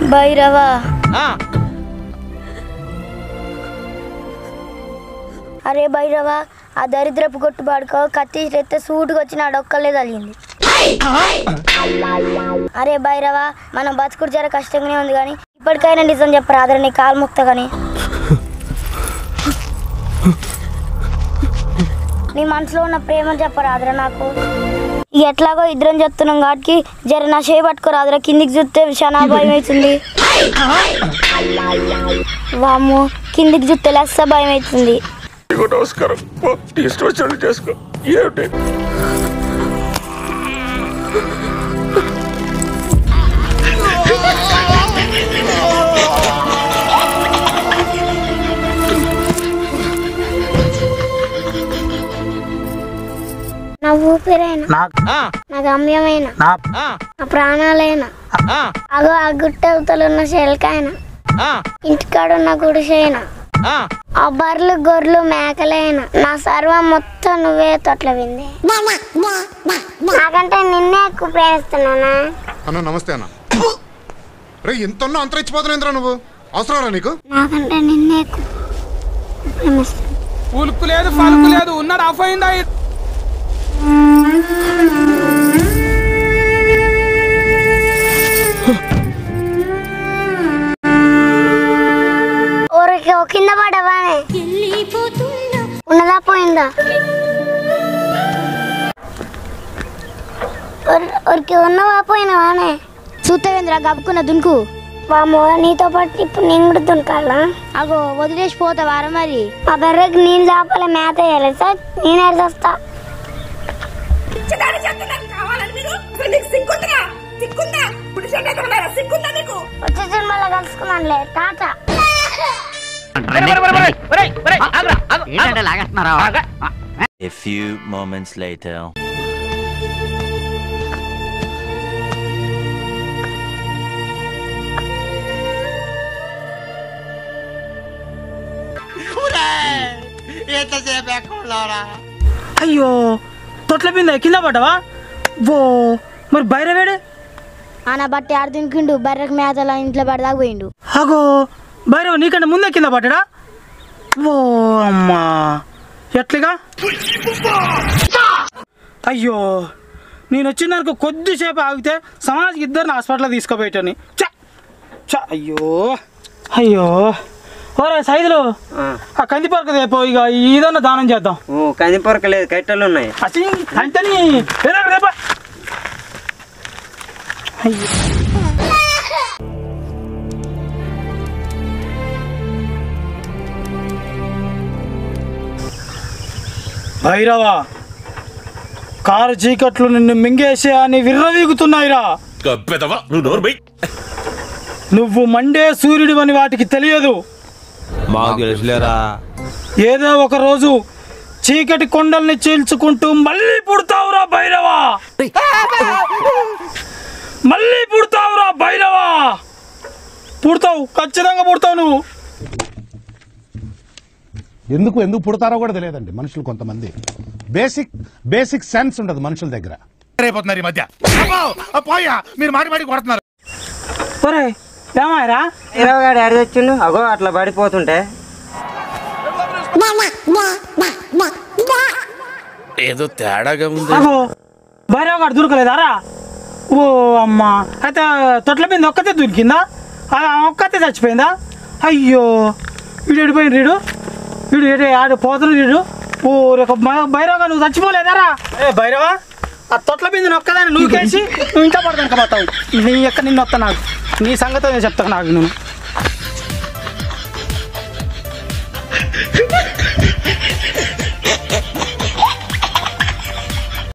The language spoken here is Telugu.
భైరవా ఆ, అరే భైరవా ఆ దరిద్రపు కొట్టు పాడుకో కత్తి ఎత్తే సూటుకు వచ్చి నా డొక్కలే తగిలింది అరే భైరవా మనం బతుకుడు జర కష్టంగానే ఉంది కానీ ఇప్పటికైనా నిజం చెప్పరా అదర నీ కాలు ముక్త కానీ నీ మనసులో ఉన్న ప్రేమ చెప్పరా అదర నాకు ఇక ఎట్లాగో ఇద్దరం చెప్తున్నాం కాబట్టి జర నా చేయి పట్టుకోరా అదర కిందికి చూస్తే చాలా భయం అవుతుంది వామ్మో కిందికి చూస్తే లెస్స భయం అవుతుంది నీకు నమస్కారం పో, నీ ఇష్టం వచ్చినట్టు చేసుకో ఏమిటి నా ఊపిరైనా నా ఆ, నా గమ్యమైన నా ఆ, నా ప్రాణాలైనా ఆ, అగో ఆ గుట్టవతలు ఉన్న శెలకాయన ఆ, ఇంటికాడున్న గుడిసైన ఆ. ఆ బర్రెలు గొర్రెలు మేకలైన నా సర్వం మొత్తం నువ్వే తొట్ల వింది నాకంటే నిన్నే ఎక్కువ ప్రేమిస్తున్నానా అన్న నమస్తే అన్న రే ఎంత అంతరించిపోతున్నావు నువ్వు అవసరం నీకు నాకంటే నిన్నే ఎక్కువ ప్రేమిస్తున్నా ఉలుకు లేదు పలుకు లేదు ఉన్నాడు ఆఫ్ అయిందా ఊరికి ఓ కింద పడవానే ఉన్నదా పోయిందా ఊరి- ఊరికి ఉన్నవా పోయినవానే చూస్తావేంద్రా గప్పుకున్న దునుకు వామో నీతో పాటు ఇప్పుడు నేను కూడా దునకాలా అగో వదిలేసి పోతావారా మరి ఆ బర్రెకి నీళ్ళు చాపాలి మేత వేయాలి సార్ నేనే చేస్తా వచ్చే జన్మలో కలుసుకున్నానులే Tata A few moments later. అయ్యో తొట్ల పింద కింద పడ్డావా ఓ మరి బైరవేడే ఆన బట్టి ఆడ దునికిండు బర్రెకు మేతల ఇంట్లో పడదాకా పోయిండు అగో భైరవ నీకంటే ముందే కింద పడ్డాడా ఓ అమ్మా ఎట్లుగా అయ్యో నేను వచ్చినాక కొద్దిసేపు ఆగితే సమాజ్కి ఇద్దరిని హాస్పిటల్ తీసుకోపోయేటని చ చ అయ్యో అయ్యో ఓరే సైదులు ఆ కంది పరక దేపో ఇక ఇదన్నా దానం చేద్దాం ఓ కంది పొరక లేదు కట్టెలు ఉన్నాయి అసలు అంతని ఏరా రేపా అయ్యో భైరవా కారు చీకట్లు నిన్ను మింగేసే అని విర్రవీగుతున్నాయిరా పెదవా నువ్వు నోరు బై నువ్వు మండే సూర్యుడు అని వాటికి తెలియదు మాకు తెలుసులేరా ఏదో ఒక రోజు చీకటి కొండల్ని చీల్చుకుంటూ మళ్ళీ పుడతావురా భైరవా మళ్ళీ పుడతావురా భైరవా పుడతావు ఖచ్చితంగా పుడతావు నువ్వు ఎందుకు ఎందుకు పుడతారో కూడా తెలియదండి మనుషులు కొంతమంది బేసిక్ బేసిక్ సెన్స్ ఉండదు మనుషుల దగ్గర అయిపోతున్నారు ఈ మధ్య అబ్బో, ఆ పోయా మీరు మాటి మాటి కొడుతున్నారు ఒరే ఏమాయరా ఇరవై గాడు ఎడ తెచ్చిండు అగో అట్లా పడిపోతుంటే ఏదో తేడాగా ఉంది అగో భైరవ గారు దొరకలేదారా ఓ అమ్మా అయితే తొట్ల మీద ఒక్కతే దొరికిందా ఆ ఒక్కతే చచ్చిపోయిందా అయ్యో వీడు ఎడిపోయింది వీడు వీడు ఎడి ఆడు పోతుడు వీడు ఓ రేపు భైరవగా నువ్వు చచ్చిపోలేదారా ఏ భైరవ ఆ తొట్ల మీద ఒక్కదాన్ని నువ్వు కేసి నువ్వు ఇంకా పడదానికి పోతావు నీ ఎక్క నిన్ను వస్తా నాకు నీ సంగతి చెప్తాను నాకు నువ్వు